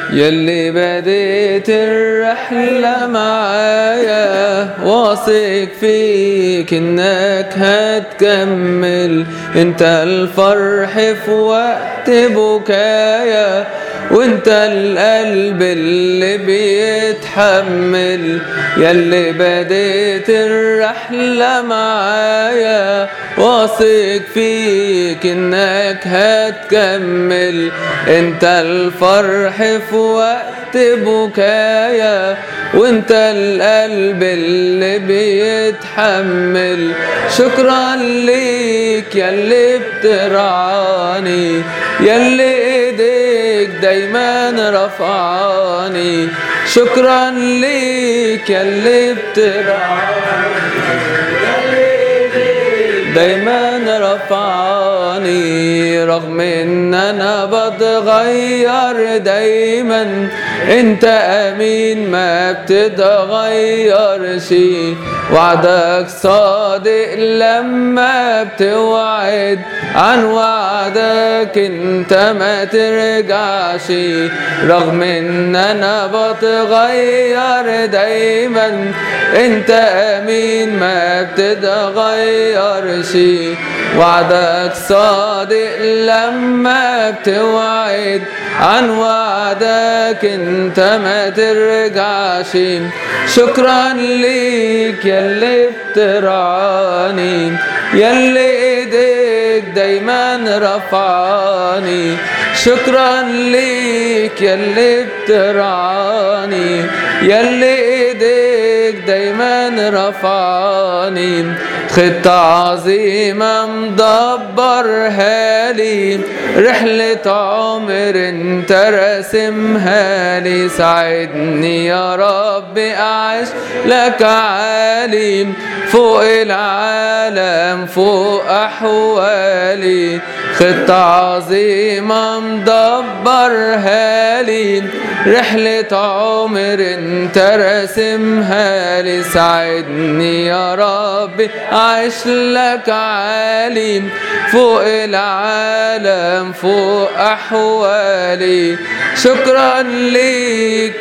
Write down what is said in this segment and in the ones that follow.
يلي بديت الرحلة معايا واثق فيك انك هتكمل انت الفرح في وقت بكايا وانت القلب اللي بيتحمل يلي بديت الرحلة معايا واثق فيك انك هتكمل انت الفرح في وقت بكايا وانت القلب اللي بيتحمل شكرا ليك يلي بترعاني يلي ايديك دايما رفعاني شكرا ليك يلي بترعاني دايما رفعاني رغم ان انا بتغير دايما انت امين ما بتتغيرش وعدك صادق لما بتوعد عن وعدك انت ما ترجعش رغم ان انا بتغير دايما انت امين ما بتتغيرش وعدك صادق لما بتوعد عن وعدك انت ما ترجعش شكرا ليك يلي بترعاني يلي ايديك دايما رفعاني شكرا ليك يلي بترعاني يلي ايديك دايما رفعاني خطة عظيمة مدبرها لي رحلة عمر انت راسمها لي ساعدني يا رب اعيش لك عالي فوق العالم فوق احوالي خطة عظيمة مدبرها لي رحلة عمر انت راسمها لي ساعدني يا رب اعيش لك عالي فوق العالم فوق احوالي شكرا ليك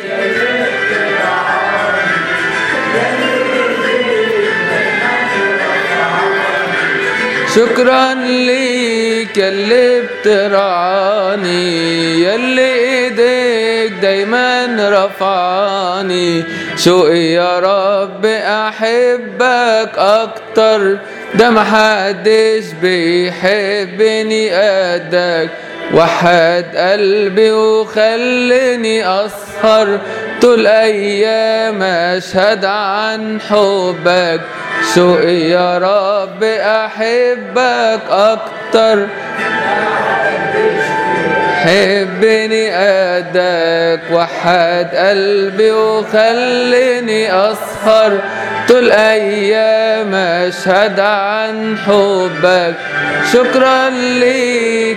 شكرا ليك يلي بترعاني يلي ايديك دايما رفعاني شوقي يا رب احبك اكتر ده محدش بيحبني قدك وحد قلبي وخليني اسهر طول ايام اشهد عن حبك شوقي يا رب احبك اكتر حبني قدك وحد قلبي وخليني اسهر طول ايام اشهد عن حبك شكرا ليك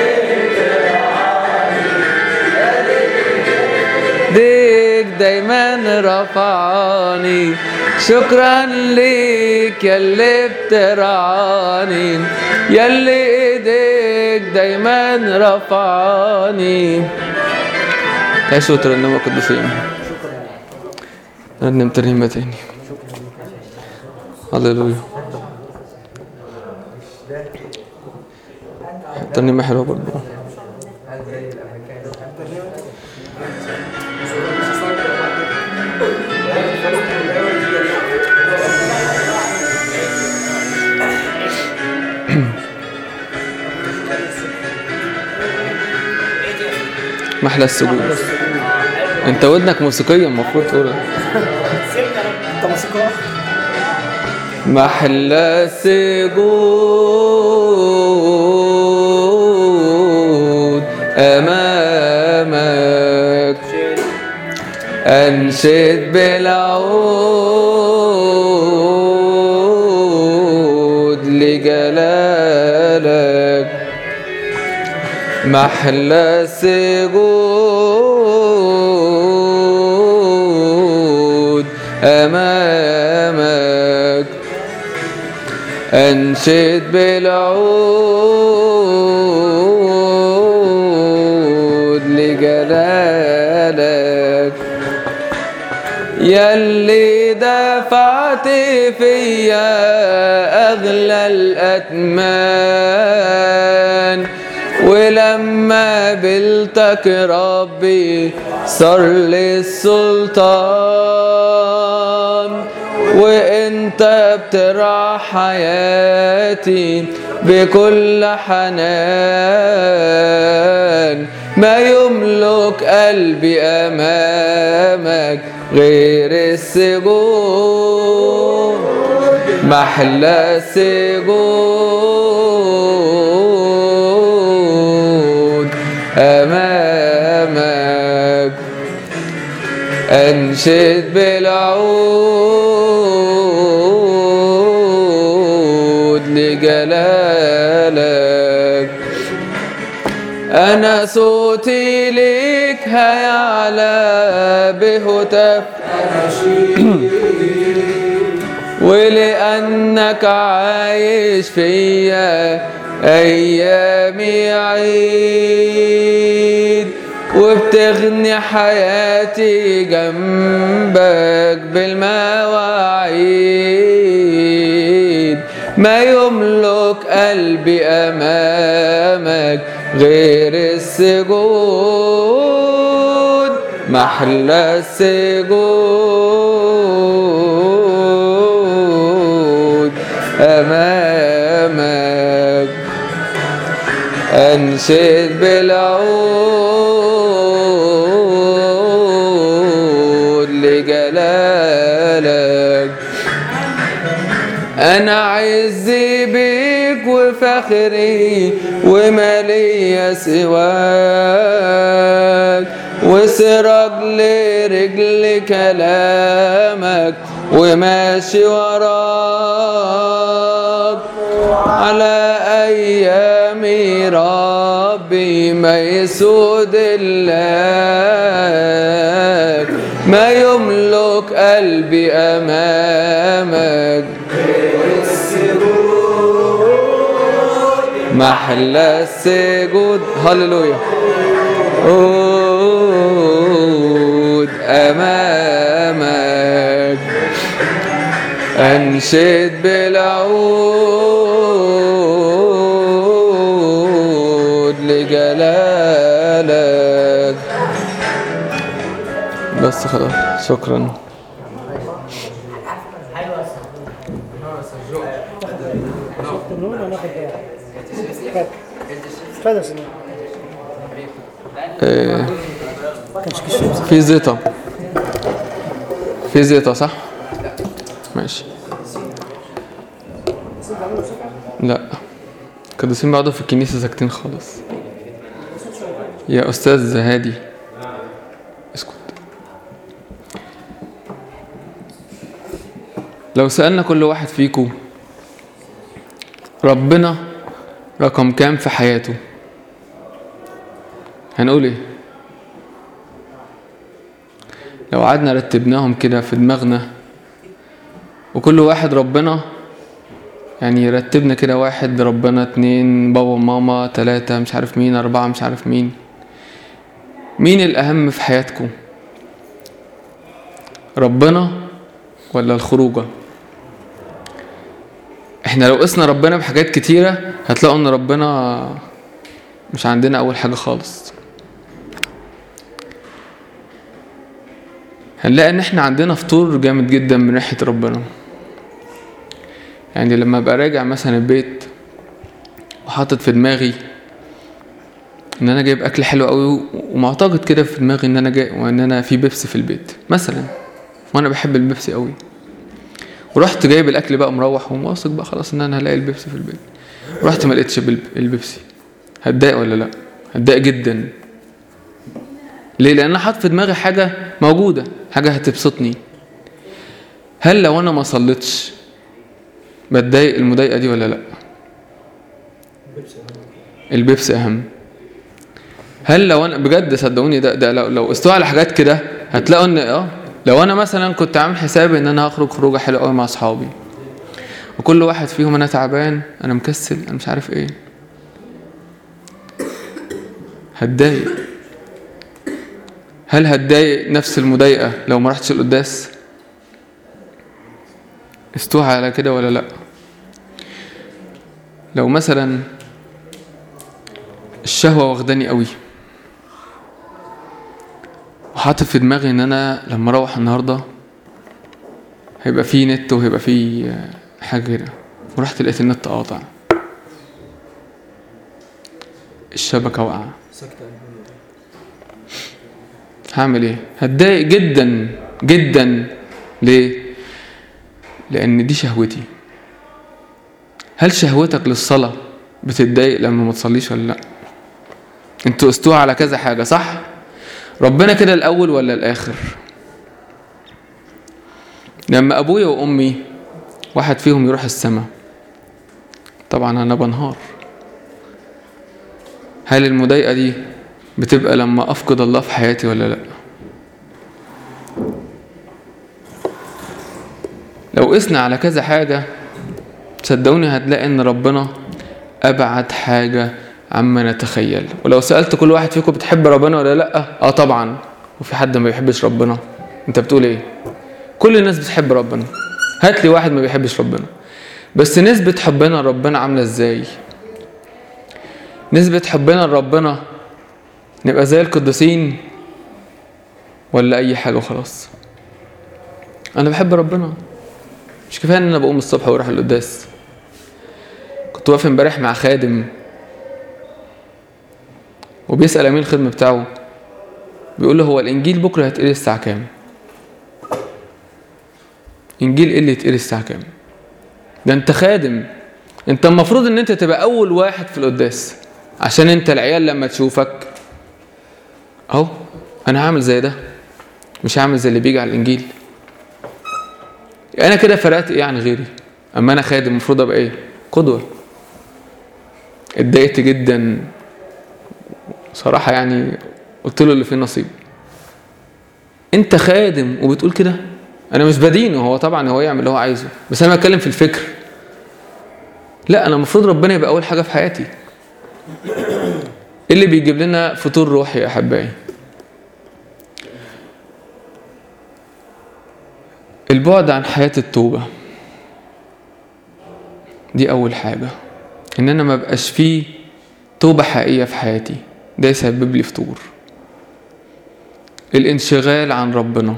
ديك دايما رفعاني شكرا ليك يلي بترعاني يلي ايديك دايما رفعاني تعيشوا ترنموا قدسين نرنم ترنيمة تاني هللويا ترنيمة حلوة برضه محلى السجود انت ودنك موسيقية المفروض تقول انت موسيقى محلى السجود أمامك أنشد بالعود لجلالك محلى السجود أمامك أنشد بالعود لجلالك يلي دفعت فيا أغلى الأتمان ولما قبلتك ربي صار لي السلطان وانت بترعى حياتي بكل حنان ما يملك قلبي امامك غير السجود محلى السجود امامك انشد بالعود لجلالك انا صوتي ليك هيعلى بهتف ولانك عايش فيا ايامي عيد وبتغني حياتي جنبك بالمواعيد ما يملك قلبي امامك غير السجود محلى السجود امامك انشد بالعود لجلالك انا عزي بيك وفخري وما ليا سواك وسرج لرجل كلامك وماشي وراك على ايامي ربي ما يسود لك ما يملك قلبي امامك محلى السجود هللويا عود امامك انشد بالعود لجلالك بس خلاص شكرا النون هناخد اتفضل اتفضل يا سيدي. آه، كانش كشف في زيطة في زيطة صح؟ ماشي لا القديسين بيقعدوا في الكنيسة ساكتين خالص يا أستاذ هادي اسكت لو سألنا كل واحد فيكم ربنا رقم كام في حياته هنقول ايه لو قعدنا رتبناهم كده في دماغنا وكل واحد ربنا يعني رتبنا كده واحد ربنا اتنين بابا وماما تلاتة مش عارف مين أربعة مش عارف مين مين الأهم في حياتكم ربنا ولا الخروجة احنا لو قسنا ربنا بحاجات كتيرة هتلاقوا ان ربنا مش عندنا أول حاجة خالص هنلاقي ان احنا عندنا فطور جامد جدا من ناحية ربنا يعني لما ابقى راجع مثلا البيت وحاطط في دماغي ان انا جايب اكل حلو قوي ومعتقد كده في دماغي ان انا جاي وان انا في بيبسي في البيت مثلا وانا بحب البيبسي قوي ورحت جايب الاكل بقى مروح وواثق بقى خلاص ان انا هلاقي البيبسي في البيت رحت ما لقيتش بالب- البيبسي هتضايق ولا لا هتضايق جدا ليه لان انا حاطط في دماغي حاجه موجوده حاجه هتبسطني هل لو انا ما صليتش بتضايق المضايقه دي ولا لا البيبسي اهم هل لو انا بجد صدقوني ده, ده لو, لو استوى على حاجات كده هتلاقوا ان اه لو انا مثلا كنت عامل حسابي ان انا هخرج خروجه حلوه قوي مع اصحابي وكل واحد فيهم انا تعبان انا مكسل انا مش عارف ايه هتضايق هل هتضايق نفس المضايقه لو ما رحتش القداس استوعى على كده ولا لا لو مثلا الشهوة واخداني قوي وحاطط في دماغي ان انا لما اروح النهارده هيبقى فيه نت وهيبقى فيه آه، حاجة كده ورحت لقيت النت قاطع الشبكة واقعة هعمل ايه هتضايق جدا جدا ليه لان دي شهوتي هل شهوتك للصلاة بتتضايق لما ما تصليش ولا لا انتوا استوى على كذا حاجة صح ربنا كده الاول ولا الاخر لما ابويا وامي واحد فيهم يروح السماء طبعا انا بنهار هل المضايقة دي بتبقى لما افقد الله في حياتي ولا لا لو قسنا على كذا حاجة صدقوني هتلاقي ان ربنا ابعد حاجة عما نتخيل ولو سألت كل واحد فيكم بتحب ربنا ولا لا اه طبعا وفي حد ما بيحبش ربنا انت بتقول ايه كل الناس بتحب ربنا هات لي واحد ما بيحبش ربنا بس نسبة حبنا لربنا عاملة ازاي نسبة حبنا لربنا نبقى زي القديسين ولا اي حاجة وخلاص انا بحب ربنا مش كفايه ان انا بقوم الصبح واروح القداس كنت واقف امبارح مع خادم وبيسال امين الخدمه بتاعه بيقول له هو الانجيل بكره هيتقري الساعه كام انجيل ايه اللي يتقري الساعه كام ده انت خادم انت المفروض ان انت تبقى اول واحد في القداس عشان انت العيال لما تشوفك اهو انا هعمل زي ده مش هعمل زي اللي بيجي على الانجيل انا كده فرقت ايه عن غيري اما انا خادم المفروض ابقى ايه قدوه اتضايقت جدا صراحه يعني قلت له اللي فيه نصيب انت خادم وبتقول كده انا مش بدينه هو طبعا هو يعمل اللي هو عايزه بس انا بتكلم في الفكر لا انا المفروض ربنا يبقى اول حاجه في حياتي إيه اللي بيجيب لنا فطور روحي يا احبائي البعد عن حياة التوبة دي أول حاجة إن أنا ما بقاش فيه توبة حقيقية في حياتي ده يسبب لي فطور الانشغال عن ربنا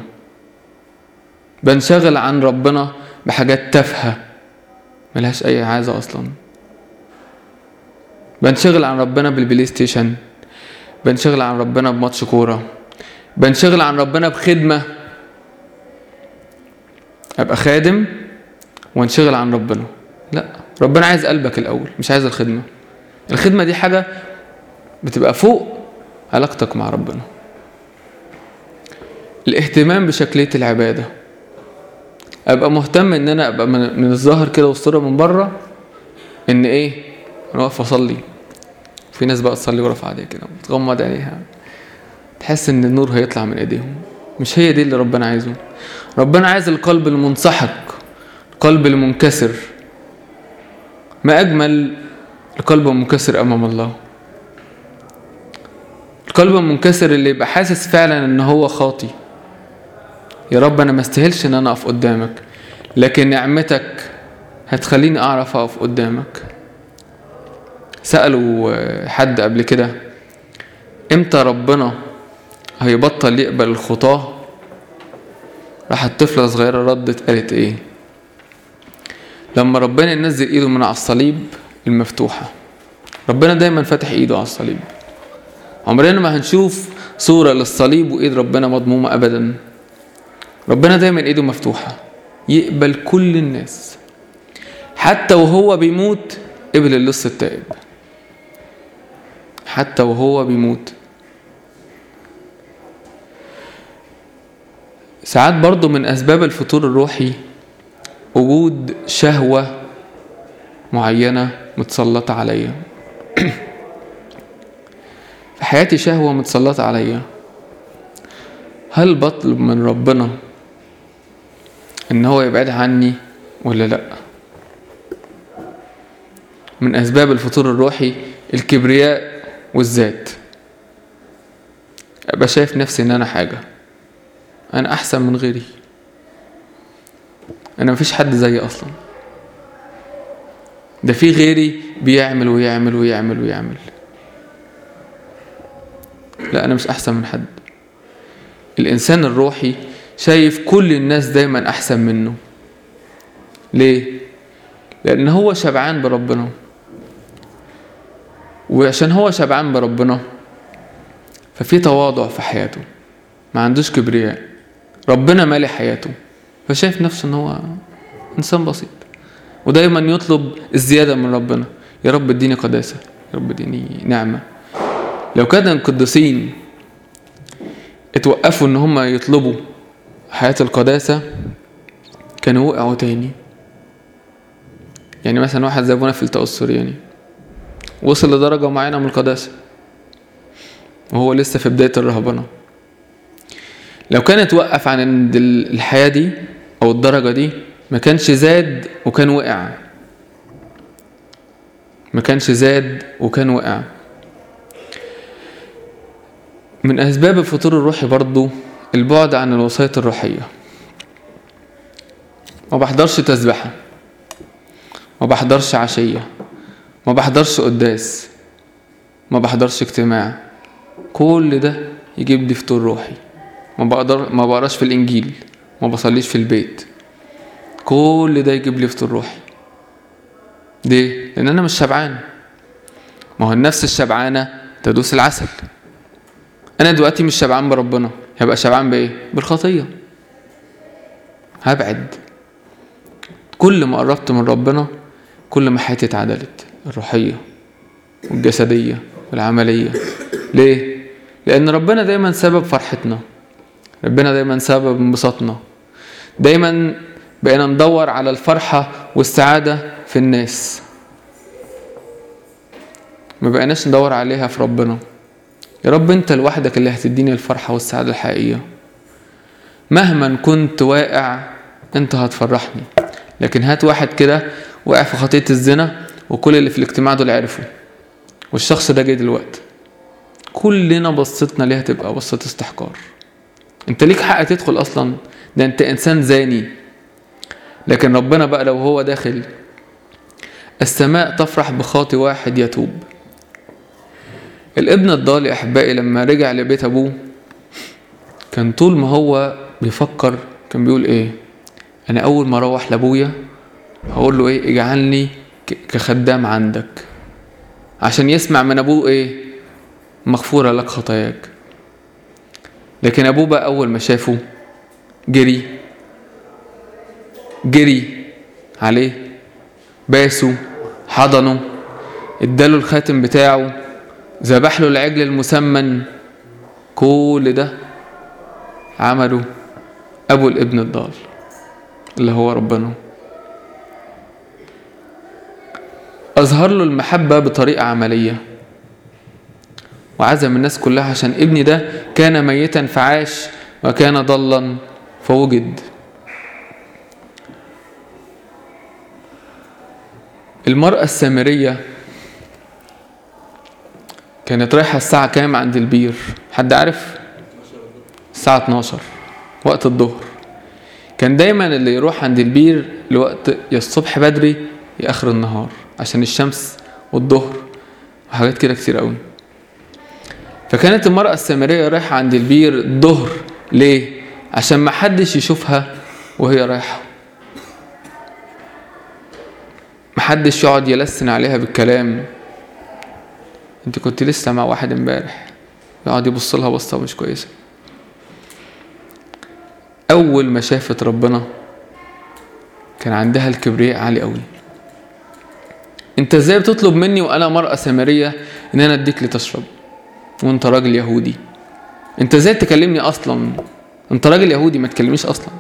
بنشغل عن ربنا بحاجات تافهة ملهاش أي عايزة أصلا بنشغل عن ربنا بالبلاي ستيشن بنشغل عن ربنا بماتش كورة بنشغل عن ربنا بخدمة ابقى خادم وانشغل عن ربنا لا ربنا عايز قلبك الاول مش عايز الخدمه الخدمه دي حاجه بتبقى فوق علاقتك مع ربنا الاهتمام بشكليه العباده ابقى مهتم ان انا ابقى من من الظاهر كده والصوره من بره ان ايه انا واقف اصلي في ناس بقى تصلي ورا عاديه كده وتغمض عينيها تحس ان النور هيطلع من ايديهم مش هي دي اللي ربنا عايزه ربنا عايز القلب المنسحق القلب المنكسر ما أجمل القلب المنكسر أمام الله القلب المنكسر اللي يبقى حاسس فعلا ان هو خاطي يا رب انا ما استاهلش ان انا اقف قدامك لكن نعمتك هتخليني اعرف اقف قدامك سألوا حد قبل كده امتى ربنا هيبطل يقبل الخطاه راحت طفلة صغيرة ردت قالت ايه لما ربنا ينزل ايده من على الصليب المفتوحة ربنا دايما فاتح ايده على الصليب عمرنا ما هنشوف صورة للصليب وايد ربنا مضمومة ابدا ربنا دايما ايده مفتوحة يقبل كل الناس حتى وهو بيموت قبل اللص التائب حتى وهو بيموت ساعات برضو من أسباب الفطور الروحي وجود شهوة معينة متسلطة عليا في حياتي شهوة متسلطة عليا هل بطلب من ربنا ان هو يبعد عني ولا لا من اسباب الفطور الروحي الكبرياء والذات ابقى شايف نفسي ان انا حاجه انا احسن من غيري انا مفيش حد زيي اصلا ده في غيري بيعمل ويعمل ويعمل ويعمل لا انا مش احسن من حد الانسان الروحي شايف كل الناس دايما احسن منه ليه لان هو شبعان بربنا وعشان هو شبعان بربنا ففي تواضع في حياته ما عندوش كبرياء ربنا مالي حياته فشايف نفسه ان هو انسان بسيط ودايما يطلب الزياده من ربنا يا رب اديني قداسه يا رب اديني نعمه لو كان القديسين اتوقفوا ان هم يطلبوا حياه القداسه كانوا وقعوا تاني يعني مثلا واحد زي ابونا في التقى السورياني وصل لدرجه معينه من القداسه وهو لسه في بدايه الرهبنه لو كان اتوقف عن الحياه دي او الدرجه دي ما كانش زاد وكان وقع ما كانش زاد وكان وقع من أسباب الفطور الروحي برضو البعد عن الوصاية الروحية ما بحضرش تسبحة ما بحضرش عشية ما بحضرش قداس ما بحضرش اجتماع كل ده يجيب لي فطور روحي ما بقدر ما بقراش في الإنجيل ما بصليش في البيت كل ده يجيب لي فطور روحي ليه؟ لأن أنا مش شبعان ما هو النفس الشبعانة تدوس العسل أنا دلوقتي مش شبعان بربنا هبقى شبعان بإيه؟ بالخطية هبعد كل ما قربت من ربنا كل ما حياتي اتعدلت الروحية والجسدية والعملية ليه؟ لأن ربنا دايما سبب فرحتنا ربنا دايما سبب انبساطنا دايما بقينا ندور على الفرحة والسعادة في الناس ما بقيناش ندور عليها في ربنا يا رب انت لوحدك اللي هتديني الفرحة والسعادة الحقيقية مهما كنت واقع انت هتفرحني لكن هات واحد كده وقع في خطية الزنا وكل اللي في الاجتماع دول عرفوا والشخص ده جاي دلوقتي كلنا بصتنا ليه هتبقى بصة استحقار انت ليك حق تدخل اصلا ده انت انسان زاني لكن ربنا بقى لو هو داخل السماء تفرح بخاطي واحد يتوب الابن الضال يا احبائي لما رجع لبيت ابوه كان طول ما هو بيفكر كان بيقول ايه انا اول ما اروح لابويا هقول له ايه اجعلني كخدام عندك عشان يسمع من ابوه ايه مغفورة لك خطاياك لكن ابوه بقى اول ما شافه جري جري عليه باسه حضنه اداله الخاتم بتاعه ذبح له العجل المسمن كل ده عمله ابو الابن الضال اللي هو ربنا اظهر له المحبه بطريقه عمليه وعزم الناس كلها عشان ابني ده كان ميتا فعاش وكان ضلا فوجد المرأة السامرية كانت رايحة الساعة كام عند البير حد عارف الساعة 12 وقت الظهر كان دايما اللي يروح عند البير لوقت يا الصبح بدري يا آخر النهار عشان الشمس والظهر وحاجات كده كتير قوي فكانت المرأة السامرية رايحة عند البير الظهر ليه؟ عشان ما حدش يشوفها وهي رايحة محدش يقعد يلسن عليها بالكلام انت كنت لسه مع واحد امبارح يقعد يبص لها بصه مش كويسه اول ما شافت ربنا كان عندها الكبرياء عالي قوي انت ازاي بتطلب مني وانا مرأة سامرية ان انا اديك لتشرب وانت راجل يهودي انت ازاي تكلمني اصلا انت راجل يهودي ما تكلمنيش اصلا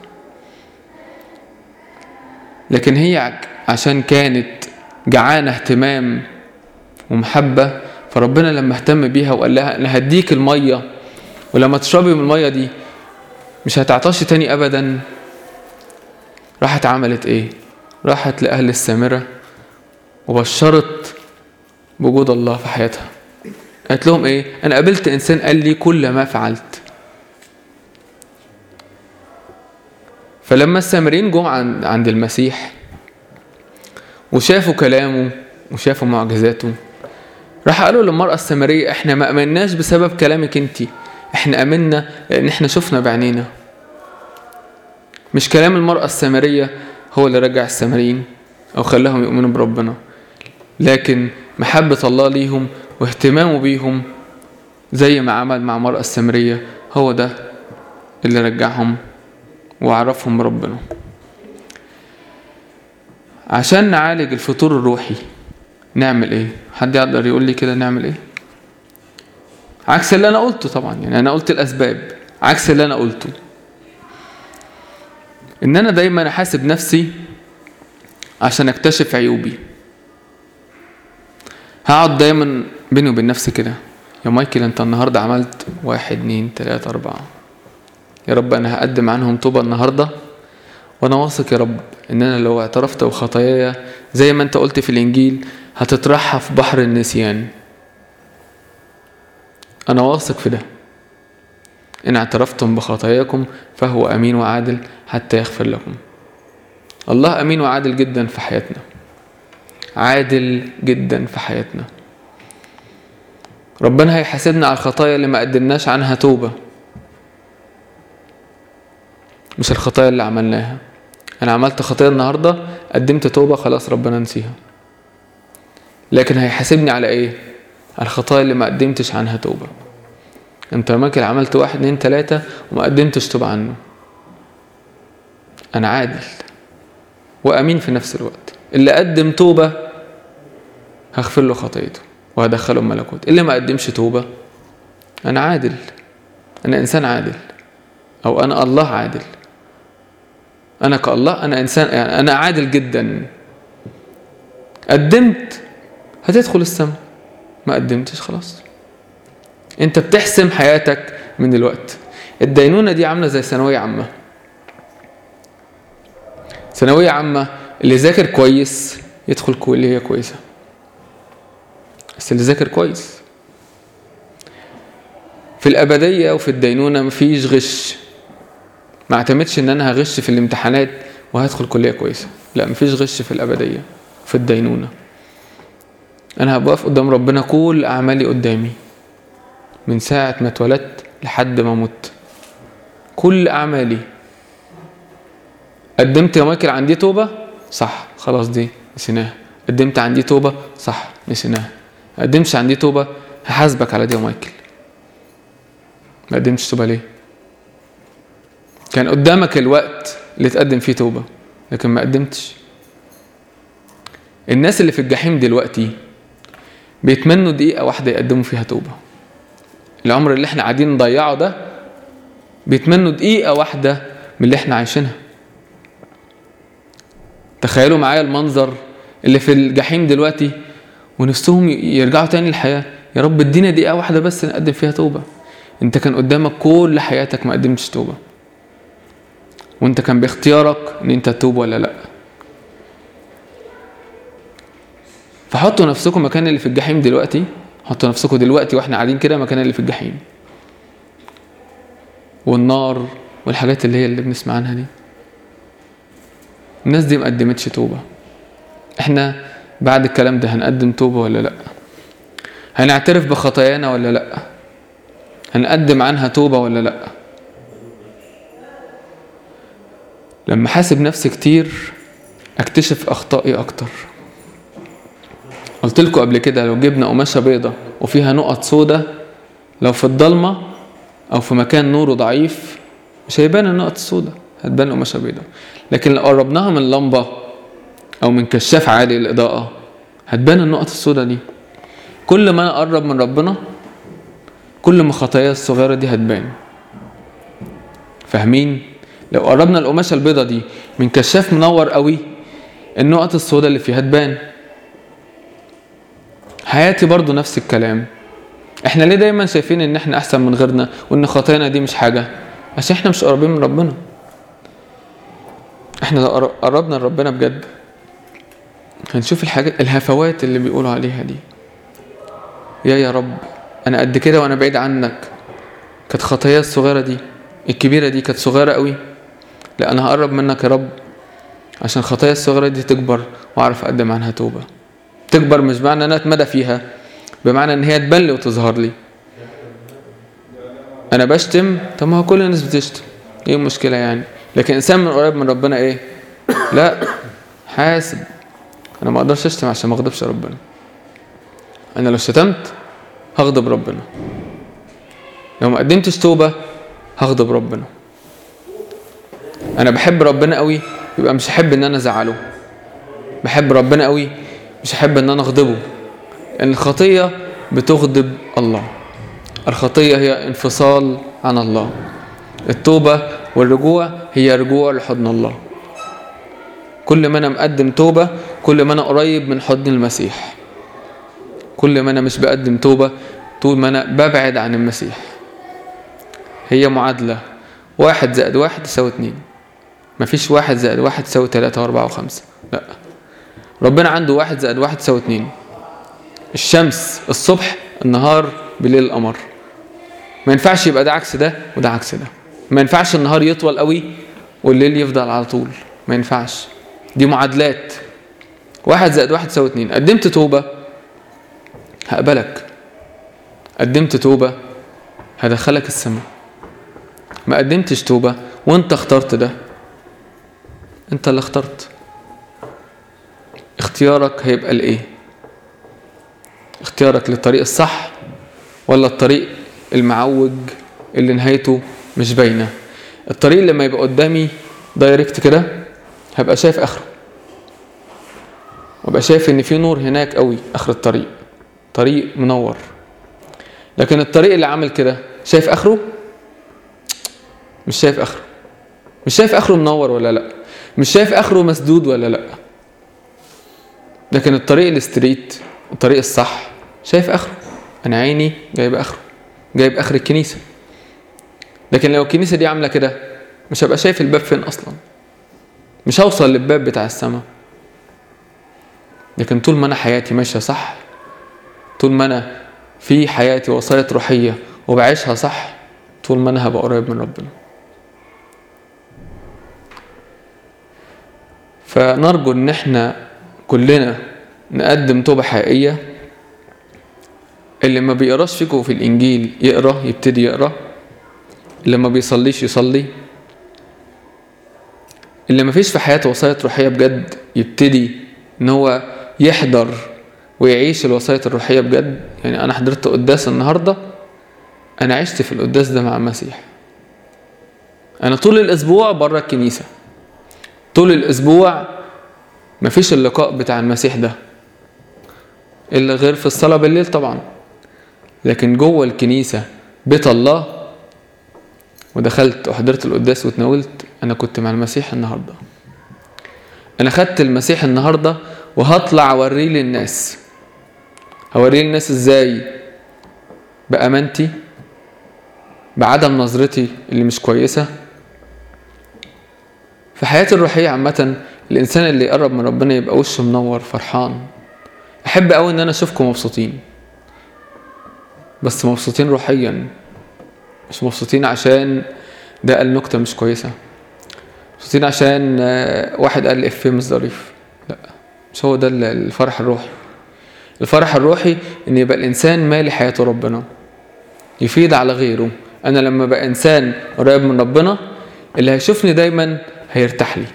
لكن هي عشان كانت جعانة اهتمام ومحبة فربنا لما اهتم بيها وقال لها انا هديك المية ولما تشربي من المية دي مش هتعطش تاني ابدا راحت عملت ايه راحت لأهل السامرة وبشرت بوجود الله في حياتها قالت لهم ايه انا قابلت انسان قال لي كل ما فعلت فلما السامريين جم عند عند المسيح وشافوا كلامه وشافوا معجزاته راح قالوا للمرأة السامرية احنا ما امناش بسبب كلامك انت احنا امنا لان احنا شفنا بعينينا مش كلام المرأة السامرية هو اللي رجع السامريين او خلاهم يؤمنوا بربنا لكن محبة الله ليهم واهتمامه بيهم زي ما عمل مع المرأة السامرية هو ده اللي رجعهم وعرفهم بربنا عشان نعالج الفتور الروحي نعمل ايه حد يقدر يقول لي كده نعمل ايه عكس اللي انا قلته طبعا يعني انا قلت الاسباب عكس اللي انا قلته ان انا دايما احاسب نفسي عشان اكتشف عيوبي هقعد دايما بيني وبين نفسي كده يا مايكل انت النهارده عملت واحد اتنين تلاتة اربعة يا رب انا هقدم عنهم توبة النهارده وانا واثق يا رب ان انا لو اعترفت بخطاياي زي ما انت قلت في الانجيل هتطرحها في بحر النسيان انا واثق في ده ان اعترفتم بخطاياكم فهو امين وعادل حتى يغفر لكم الله امين وعادل جدا في حياتنا عادل جدا في حياتنا ربنا هيحاسبنا على الخطايا اللي ما قدمناش عنها توبه مش الخطايا اللي عملناها انا عملت خطيه النهارده قدمت توبه خلاص ربنا نسيها لكن هيحاسبني على ايه على الخطايا اللي ما قدمتش عنها توبه انت ماكل عملت واحد اتنين تلاته وما قدمتش توبه عنه انا عادل وامين في نفس الوقت اللي قدم توبه هغفر له خطيته وهدخله الملكوت اللي ما قدمش توبه انا عادل انا انسان عادل او انا الله عادل انا كالله انا انسان يعني انا عادل جدا قدمت هتدخل السماء ما قدمتش خلاص انت بتحسم حياتك من الوقت الدينونة دي عاملة زي ثانوية عامة ثانوية عامة اللي ذاكر كويس يدخل كلية كويسة بس اللي ذاكر كويس في الأبدية وفي الدينونة مفيش غش ما اعتمدش ان انا هغش في الامتحانات وهدخل كليه كويسه لا مفيش غش في الابديه في الدينونه انا هبقف قدام ربنا كل اعمالي قدامي من ساعه ما اتولدت لحد ما مت كل اعمالي قدمت يا مايكل عندي توبه صح خلاص دي نسيناها قدمت عندي توبه صح نسيناها ما قدمتش عندي توبه هحاسبك على دي يا مايكل ما قدمتش توبه ليه كان قدامك الوقت اللي تقدم فيه توبة لكن ما قدمتش الناس اللي في الجحيم دلوقتي بيتمنوا دقيقة واحدة يقدموا فيها توبة العمر اللي احنا قاعدين نضيعه ده بيتمنوا دقيقة واحدة من اللي احنا عايشينها تخيلوا معايا المنظر اللي في الجحيم دلوقتي ونفسهم يرجعوا تاني للحياة يا رب ادينا دقيقة واحدة بس نقدم فيها توبة انت كان قدامك كل حياتك ما قدمتش توبة وانت كان باختيارك ان انت تتوب ولا لا فحطوا نفسكم مكان اللي في الجحيم دلوقتي حطوا نفسكم دلوقتي واحنا قاعدين كده مكان اللي في الجحيم والنار والحاجات اللي هي اللي بنسمع عنها دي الناس دي ما قدمتش توبه احنا بعد الكلام ده هنقدم توبه ولا لا هنعترف بخطايانا ولا لا هنقدم عنها توبه ولا لا لما حاسب نفسي كتير اكتشف اخطائي اكتر قلت لكم قبل كده لو جبنا قماشه بيضة وفيها نقط سودة لو في الضلمة او في مكان نوره ضعيف مش هيبان النقط السودة هتبان قماشه بيضة لكن لو قربناها من لمبة او من كشاف عالي الاضاءة هتبان النقط السودة دي كل ما انا اقرب من ربنا كل ما خطاياي الصغيرة دي هتبان فاهمين لو قربنا القماشه البيضه دي من كشاف منور قوي النقط السوداء اللي فيها تبان حياتي برضو نفس الكلام احنا ليه دايما شايفين ان احنا احسن من غيرنا وان خطايانا دي مش حاجه عشان احنا مش قريبين من ربنا احنا لو قربنا لربنا بجد هنشوف الحاجات الهفوات اللي بيقولوا عليها دي يا يا رب انا قد كده وانا بعيد عنك كانت خطاياي الصغيره دي الكبيره دي كانت صغيره قوي لا انا هقرب منك يا رب عشان الخطايا الصغيرة دي تكبر واعرف اقدم عنها توبة تكبر مش معنى ان انا اتمدى فيها بمعنى ان هي تبان لي وتظهر لي انا بشتم طب ما هو كل الناس بتشتم ايه المشكلة يعني لكن انسان من قريب من ربنا ايه لا حاسب انا ما اقدرش اشتم عشان ما اغضبش ربنا انا لو شتمت هغضب ربنا لو ما قدمتش توبة هغضب ربنا انا بحب ربنا قوي يبقى مش هحب ان انا ازعله بحب ربنا قوي مش هحب ان انا اغضبه لان الخطية بتغضب الله الخطية هي انفصال عن الله التوبة والرجوع هي رجوع لحضن الله كل ما انا مقدم توبة كل ما انا قريب من حضن المسيح كل ما انا مش بقدم توبة طول ما انا ببعد عن المسيح هي معادلة واحد زائد واحد يساوي اتنين مفيش واحد زائد واحد يساوي تلاتة واربعة وخمسة لا ربنا عنده واحد زائد واحد يساوي اتنين الشمس الصبح النهار بالليل القمر ما ينفعش يبقى ده عكس ده وده عكس ده ما ينفعش النهار يطول قوي والليل يفضل على طول ما ينفعش دي معادلات واحد زائد واحد يساوي اتنين قدمت توبة هقبلك قدمت توبة هدخلك السماء ما قدمتش توبة وانت اخترت ده انت اللي اخترت اختيارك هيبقى لايه اختيارك للطريق الصح ولا الطريق المعوج اللي نهايته مش باينه الطريق لما يبقى قدامي دايركت كده هبقى شايف اخره وابقى شايف ان في نور هناك قوي اخر الطريق طريق منور لكن الطريق اللي عامل كده شايف اخره مش شايف اخره مش شايف اخره منور ولا لا مش شايف اخره مسدود ولا لا لكن الطريق الستريت الطريق الصح شايف اخره انا عيني جايب اخره جايب اخر الكنيسه لكن لو الكنيسه دي عامله كده مش هبقى شايف الباب فين اصلا مش هوصل للباب بتاع السماء لكن طول ما انا حياتي ماشيه صح طول ما انا في حياتي وصاية روحيه وبعيشها صح طول ما انا هبقى قريب من ربنا فنرجو ان احنا كلنا نقدم توبة حقيقية اللي ما بيقراش فيكم في الانجيل يقرا يبتدي يقرا اللي ما بيصليش يصلي اللي ما فيش في حياته وصاية روحية بجد يبتدي ان هو يحضر ويعيش الوصاية الروحية بجد يعني انا حضرت قداس النهاردة انا عشت في القداس ده مع المسيح انا طول الاسبوع بره الكنيسة طول الاسبوع مفيش اللقاء بتاع المسيح ده الا غير في الصلاة بالليل طبعا لكن جوه الكنيسة بيت الله ودخلت وحضرت القداس واتناولت انا كنت مع المسيح النهارده انا خدت المسيح النهارده وهطلع اوريه للناس هوريه للناس ازاي بامانتي بعدم نظرتي اللي مش كويسه في حياتي الروحيه عامه الانسان اللي يقرب من ربنا يبقى وشه منور فرحان احب قوي ان انا اشوفكم مبسوطين بس مبسوطين روحيا مش مبسوطين عشان ده قال نكته مش كويسه مبسوطين عشان واحد قال افيه مش ظريف لا مش هو ده الفرح الروحي الفرح الروحي ان يبقى الانسان مالي حياته ربنا يفيد على غيره انا لما بقى انسان قريب من ربنا اللي هيشوفني دايما هيرتاح لي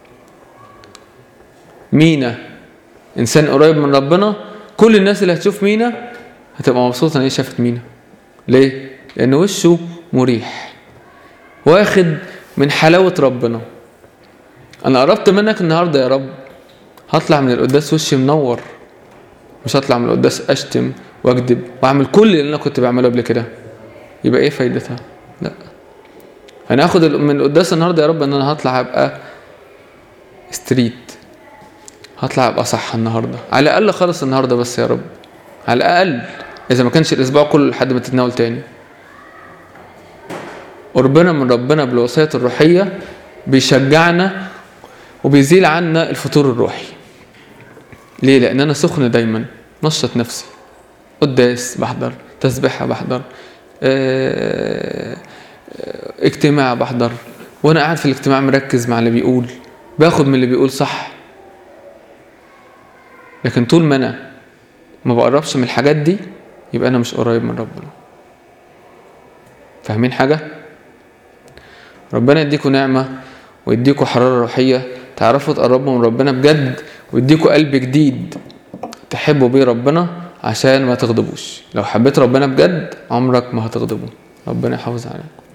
مينا انسان قريب من ربنا كل الناس اللي هتشوف مينا هتبقى مبسوطه ان هي شافت مينا ليه لان وشه مريح واخد من حلاوه ربنا انا قربت منك النهارده يا رب هطلع من القداس وشي منور مش هطلع من القداس اشتم واكذب واعمل كل اللي انا كنت بعمله قبل كده يبقى ايه فايدتها لا انا هاخد من القداس النهارده يا رب ان انا هطلع ابقى ستريت هطلع ابقى صح النهارده على الاقل خالص النهارده بس يا رب على الاقل اذا ما كانش الاسبوع كله لحد ما تتناول تاني قربنا من ربنا بالوصاية الروحية بيشجعنا وبيزيل عنا الفتور الروحي ليه لان انا سخن دايما نشط نفسي قداس بحضر تسبيحة بحضر اه اجتماع بحضر وانا قاعد في الاجتماع مركز مع اللي بيقول باخد من اللي بيقول صح لكن طول ما انا ما بقربش من الحاجات دي يبقى انا مش قريب من ربنا فاهمين حاجه ربنا يديكم نعمه ويديكم حراره روحيه تعرفوا تقربوا من ربنا بجد ويديكوا قلب جديد تحبوا بيه ربنا عشان ما تغضبوش لو حبيت ربنا بجد عمرك ما هتغضبه ربنا يحافظ عليك